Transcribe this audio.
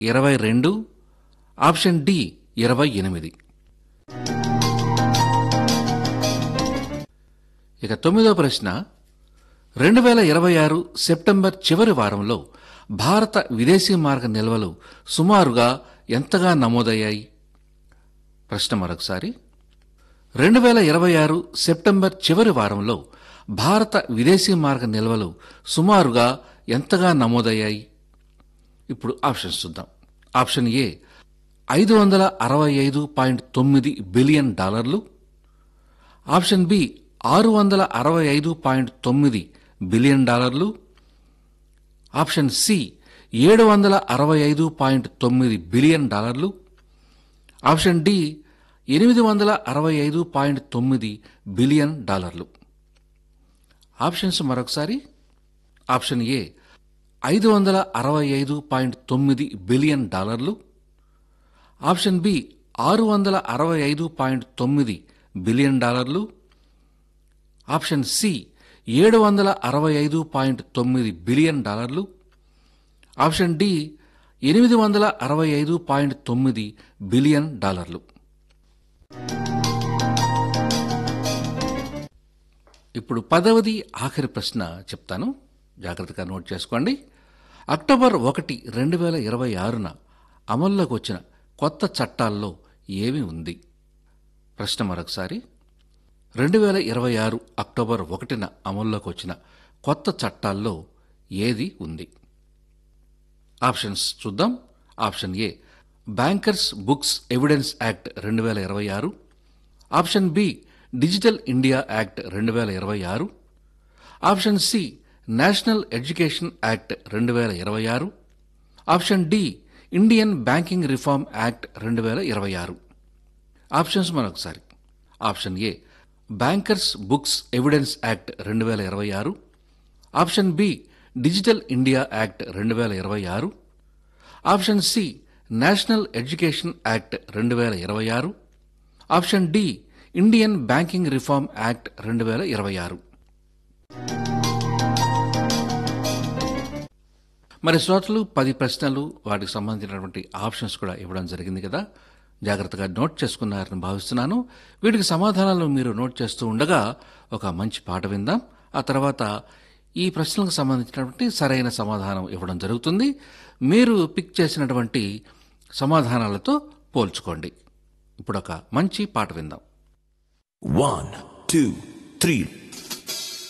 ఇరవై రెండు option D ఇరవై ఎనిమిది ఇక తొమ్మిదో ప్రశ్న రెండు వేల ఇరవై ఆరు సెప్టెంబర్ చివరి వారంలో భారత విదేశీ మార్గ నిల్వలు సుమారుగా ఎంతగా నమోదయ్యాయి ప్రశ్న మరొకసారి రెండు వేల ఇరవై ఆరు సెప్టెంబర్ చివరి వారంలో భారత విదేశీ మార్గ నిల్వలు సుమారుగా ఎంతగా నమోదయ్యాయి ఇప్పుడు ఆప్షన్స్ చూద్దాం ఆప్షన్ ఏ ఐదు వందల అరవై ఐదు పాయింట్ తొమ్మిది బిలియన్ డాలర్లు ఆప్షన్ బి ఆరు వందల అరవై ఐదు పాయింట్ తొమ్మిది బిలియన్ డాలర్లు ఆప్షన్ సి ఏడు వందల అరవై ఐదు పాయింట్ తొమ్మిది బిలియన్ డాలర్లు ఆప్షన్ డి ఎనిమిది వందల అరవై ఐదు పాయింట్ తొమ్మిది బిలియన్ డాలర్లు ఆప్షన్స్ మరొకసారి ఆప్షన్ ఏ ఐదు వందల అరవై ఐదు పాయింట్ తొమ్మిది బిలియన్ డాలర్లు ఆప్షన్ బి ఆరు వందల అరవై ఐదు పాయింట్ తొమ్మిది బిలియన్ డాలర్లు ఆప్షన్ సి ఏడు వందల అరవై ఐదు పాయింట్ తొమ్మిది బిలియన్ డాలర్లు ఆప్షన్ డి ఎనిమిది వందల అరవై ఐదు పాయింట్ తొమ్మిది బిలియన్ డాలర్లు ఇప్పుడు పదవది ఆఖరి ప్రశ్న చెప్తాను జాగ్రత్తగా నోట్ చేసుకోండి అక్టోబర్ ఒకటి రెండు వేల ఇరవై ఆరున అమల్లోకి వచ్చిన కొత్త చట్టాల్లో ఏమి ఉంది ప్రశ్న మరొకసారి రెండు వేల ఇరవై ఆరు అక్టోబర్ ఒకటిన అమల్లోకి వచ్చిన కొత్త చట్టాల్లో ఏది ఉంది ఆప్షన్స్ చూద్దాం option A bankers books evidence act రెండు వేల ఇరవై ఆరు option B digital India act రెండు వేల ఇరవై ఆరు option C national education act రెండు వేల ఇరవై ఆరు option D Indian banking reform act రెండు వేల ఇరవై ఆరు ఆప్షన్స్ మరొకసారి option A bankers books evidence act రెండు వేల ఇరవై ఆరు option B digital India act రెండు వేల ఇరవై ఆరు option C national education act రెండు వేల ఇరవై ఆరు option D Indian banking reform act రెండు వేల ఇరవై ఆరు మరి శ్రోతలు పది ప్రశ్నలు వాటికి సంబంధించినటువంటి ఆప్షన్స్ కూడా ఇవ్వడం జరిగింది కదా జాగ్రత్తగా నోట్ చేసుకున్నారని భావిస్తున్నాను వీటికి సమాధానాలు మీరు నోట్ చేస్తూ ఉండగా ఒక మంచి పాట విందాం ఆ తర్వాత ఈ ప్రశ్నలకు సంబంధించినటువంటి సరైన సమాధానం ఇవ్వడం జరుగుతుంది మీరు పిక్ చేసినటువంటి సమాధానాలతో పోల్చుకోండి ఇప్పుడు ఒక మంచి పాట విందాం One, two, three.